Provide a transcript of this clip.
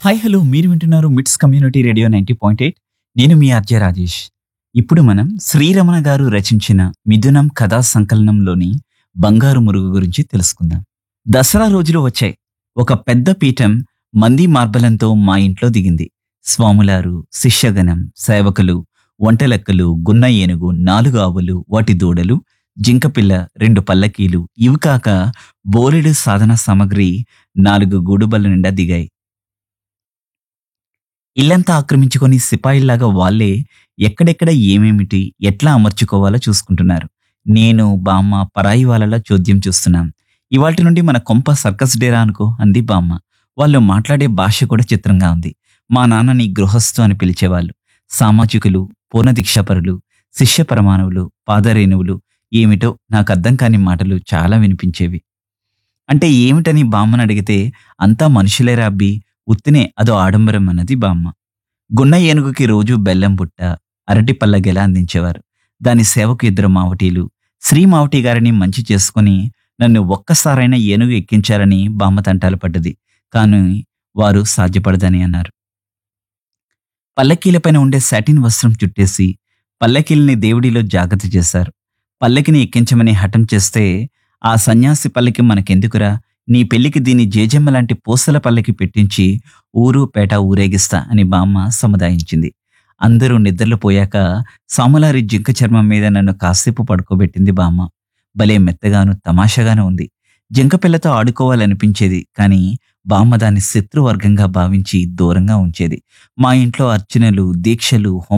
hi hello మీరు వింటున్నారు MITS community radio ninety point eight నేను మీ ఆర్జే రాజేష్ ఇప్పుడు మనం శ్రీరమణ గారు రచించిన మిథునం కథా సంకలనంలోని బంగారు మురుగు గురించి తెలుసుకుందాం దసరా రోజులు వచ్చాయి ఒక పెద్ద పీఠం మంది మార్బలంతో మా ఇంట్లో దిగింది స్వాములారు శిష్యగణం సేవకులు వంటలెక్కలు గున్న ఏనుగు నాలుగు ఆవులు వాటి దూడలు జింకపిల్ల రెండు పల్లకీలు ఇవి కాక బోలెడు సాధన సామగ్రి నాలుగు గూడుబళ్ళ నిండా దిగాయి ఇల్లంతా ఆక్రమించుకొని సిపాయిల్లాగా వాళ్ళే ఎక్కడెక్కడ ఏమేమిటి ఎట్లా అమర్చుకోవాలో చూసుకుంటున్నారు నేను బామ్మ పరాయి వాళ్ళలా చోద్యం చూస్తున్నాం ఇవాటి నుండి మన కొంప సర్కస్ డేరా అనుకో అంది బామ్మ వాళ్ళు మాట్లాడే భాష కూడా చిత్రంగా ఉంది మా నాన్నని గృహస్థు అని పిలిచేవాళ్ళు సామాజికులు పూర్ణదీక్షాపరులు శిష్య పరమాణువులు పాదరేణువులు ఏమిటో నాకు అర్థం కాని మాటలు చాలా వినిపించేవి అంటే ఏమిటని బామ్మని అడిగితే అంతా మనుషులేరా అబ్బి ఉత్తినే అదో ఆడంబరం అన్నది బామ్మ గున్న ఏనుగుకి రోజు బెల్లం పుట్ట అరటి పల్లగెల అందించేవారు దాని సేవకు ఇద్దరు మావటీలు శ్రీ మావటి గారిని మంచి చేసుకుని నన్ను ఒక్కసారైనా ఏనుగు ఎక్కించారని బామ్మ తంటాలు పడ్డది కానీ వారు సాధ్యపడదని అన్నారు పల్లకీలపైన ఉండే సాటిన్ వస్త్రం చుట్టేసి పల్లకీల్ని దేవుడిలో జాగ్రత్త చేశారు పల్లకిని ఎక్కించమని హఠం చేస్తే ఆ సన్యాసి పల్లకి మనకెందుకురా నీ పెళ్లికి దీని జేజమ్మ లాంటి పూసల పల్లకి పెట్టించి ఊరు పేట ఊరేగిస్తా అని బామ్మ సముదాయించింది అందరూ నిద్రలు పోయాక సాములారి జింక చర్మం మీద నన్ను కాసేపు పడుకోబెట్టింది బామ్మ భలే మెత్తగాను తమాషాగాను ఉంది జింక పిల్లతో ఆడుకోవాలనిపించేది కానీ బామ్మ దాన్ని శత్రువర్గంగా భావించి దూరంగా ఉంచేది మా ఇంట్లో అర్చనలు దీక్షలు హోమ